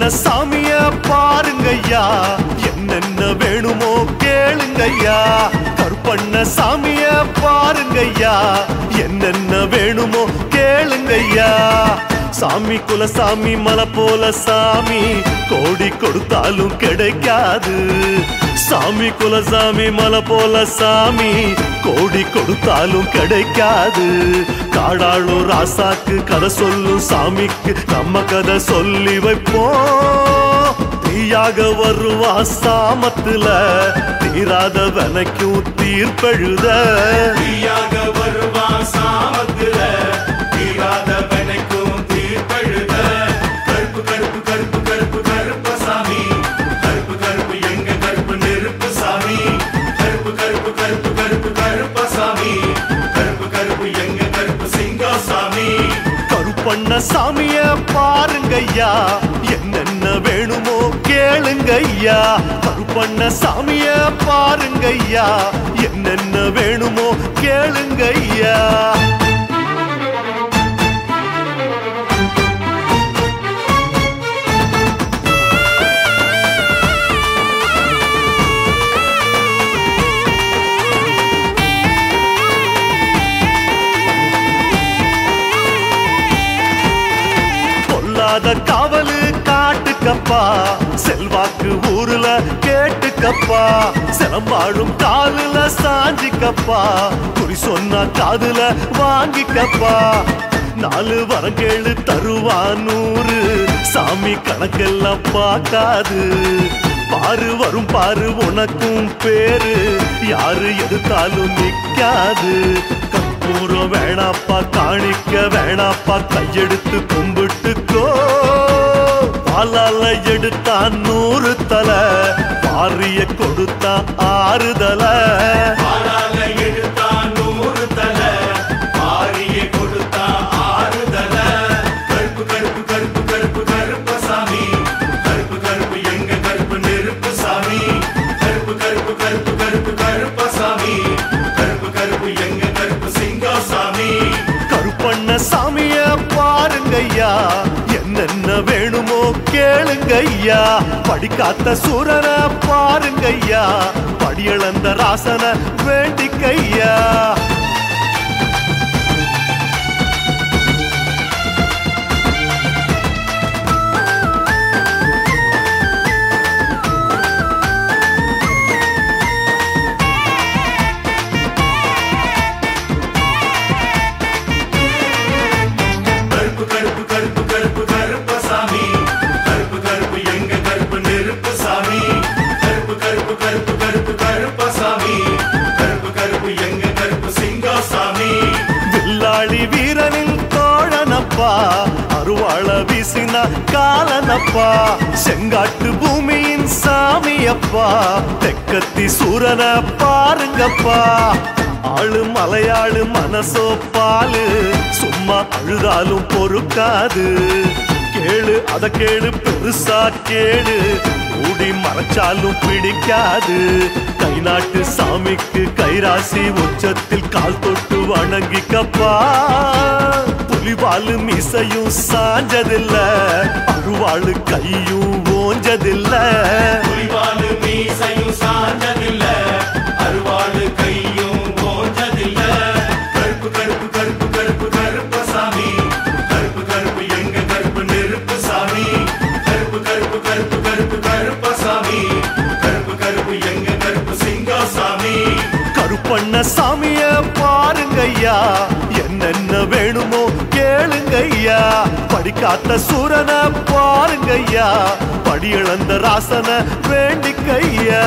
கருப்பண்ண சாமிய பாருங்கய்யா என்னென்ன வேணுமோ கேளுங்கய்யா கருப்பண்ண சாமிய பாருங்கய்யா என்னென்ன வேணுமோ கேளுங்கய்யா சாமி குலசாமி மலை போல சாமி கோடி கொடுத்தாலும் கிடைக்காது சாமி குலசாமி மலை போல சாமி கோடி கொடுத்தாலும் கிடைக்காது காடாளும் ராசாக்கு கதை சொல்லும் சாமிக்கு நம்ம கதை சொல்லி வைப்போம் தீயாக வருவா சாமத்துல தீராத வனைக்கும் தீர்ப்பெழுத தீயாக வருவான் சாமத்துல தீராத வெனைக்கும் தீர்ப்பெழுத கருப்பு கருப்பு கருப்பு கருப்பு கருப்ப சாமி கருப்பு கருப்பு எங்க கருப்பு நெருப்பு சாமி கருப்பு கருப்பு கருப்பு கருப்பு கருப்ப சாமி கருப்பு கருப்பு எங்க கருப்பு சிங்கா சாமி கருப்பண்ண சாமிய பாருங்கய்யா என்னென்ன வேணுமோ கேளுங்கய்யா கருப்பண்ண சாமிய பாருங்கய்யா என்னென்ன வேணுமோ கேளுங்கய்யா பொல்லாத காவலு காட்டுக்கப்பா செல்வாக்கு ஊருல கேட்டுக்கப்பா சிலம்பாடும் காலுல சாஞ்சிக்கப்பா குறி சொன்னா காதுல வாங்கிக்கப்பா நாலு வரங்கேழு தருவா நூறு சாமி கணக்கெல்லாம் பார்க்காது பாரு வரும் பாரு உனக்கும் பேரு யாரு எடுத்தாலும் நிக்காது கற்பூரம் வேணாப்பா காணிக்க வேணாப்பா கையெடுத்து கும்பிட்டுக்கோ பாலால எடுத்தான் நூறு தலை பாரிய கொடுத்தான் ஆறுதல ஆளால எடுத்தான் நூறு தலை ஆரிய கொடுத்தா ஆறுதல கருப்பு கருப்பு கருப்பு கருப்பு கருப்ப சாமி கருப்பு கருப்பு எங்க கருப்பு நெருப்பு சாமி கருப்பு கருப்பு கருப்பு கருப்பு கருப்ப சாமி கருப்பு கருப்பு எங்க கருப்பு சிங்கா சாமி கருப்பண்ண சாமிய பாருங்கய்யா என்னென்ன வேணுமோ கேளுங்கய்யா படிக்காத்த சூரன பாருங்கய்யா படியளந்த ராசன வேண்டிக்கையா கருப்பு கருப்பு கருப்பு கருப்பு கருப்ப சாமி கருப்பு கருப்பு எங்க கருப்பு நெருப்பு சாமி கருப்பு கருப்பு கருப்பு கருப்பு கருப்ப சாமி கருப்பு கருப்பு எங்க கருப்பு சிங்கா சாமி வில்லாளி வீரனின் தோழனப்பா அருவாள வீசின காலனப்பா செங்காட்டு பூமியின் சாமியப்பா தெக்கத்தி சூரன பாருங்கப்பா ஆளு மலையாளு மனசோ பாலு சும்மா அழுதாலும் பொறுக்காது கேளு அத கேளு பெருசா கேளு மூடி மறைச்சாலும் பிடிக்காது கை நாட்டு சாமிக்கு கைராசி உச்சத்தில் கால் தொட்டு வணங்கிக்கப்பா புலிவாலு மிசையும் சாஞ்சதில்ல அருவாளு கையும் ஓஞ்சதில்ல புலிவாலு மீசையும் சாஞ்சதில்ல அருவாளு கையும் ஓஞ்சதில்ல கருப்பு கருப்பு கருப்பு கருப்பு கருப்ப சாமி கருப்பு கருப்பு எங்க கருப்பு நெருப்பு சாமி கருப்பு கருப்பு கருப்பு கருப்பு கருப்ப சாமி கருப்பு கருப்பு எங்க கருப்பு சிங்கா சாமி கருப்பண்ண சாமிய பாருங்கய்யா என்னென்ன வேணுமோ கேளுங்கய்யா படிக்காத்த சூரன பாருங்கய்யா படியிழந்த ராசன வேண்டிக்கையா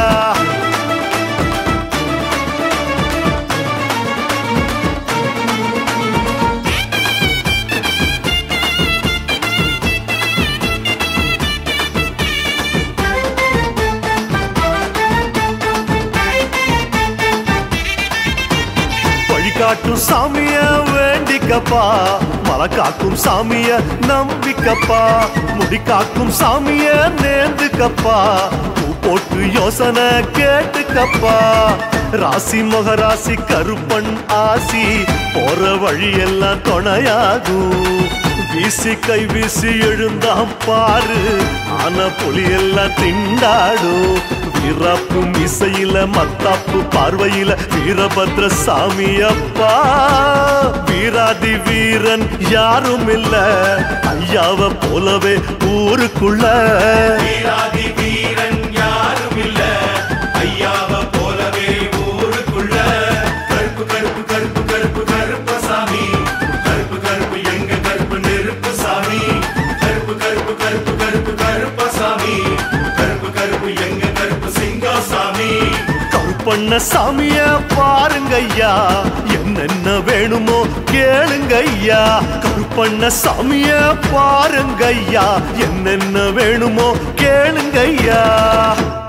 வழிகாட்டும் சாமிய வேண்டிக்கப்பா மலை காக்கும் சாமிய நம்பிக்கப்பா முடி காக்கும் சாமிய நேர்ந்துக்கப்பா பூ போட்டு யோசனை கேட்டுக்கப்பா ராசி மகராசி கருப்பன் ஆசி போற வழியெல்லாம் துணையாகும் வீசி கை வீசி எழுந்தாம் பாரு ஆன புலியெல்லாம் திண்டாடும் வீராப்பும் இசையில மத்தாப்பு பார்வையில வீரபத்ர சாமி அப்பா வீராதி வீரன் யாரும் இல்ல ஐயாவ போலவே ஊருக்குள்ள வீராதி வீரன் யாரும் இல்ல ஐயாவ போலவே ஊருக்குள்ள கருப்பு கருப்பு கருப்பு கருப்பு கருப்பு சாமி கருப்பு கருப்பு எங்க கருப்பு நெருப்பு சாமி கருப்பு கருப்பு கருப்பு கருப்பு கருப்ப சாமி கருப்பு கருப்பு எங்க கருப்பு சிங்கா சாமி கருப்பண்ண சாமிய பாருங்க ஐயா என்னென்ன வேணுமோ கேளுங்க ஐயா கருப்பண்ண சாமிய பாருங்க ஐயா என்னென்ன வேணுமோ கேளுங்க ஐயா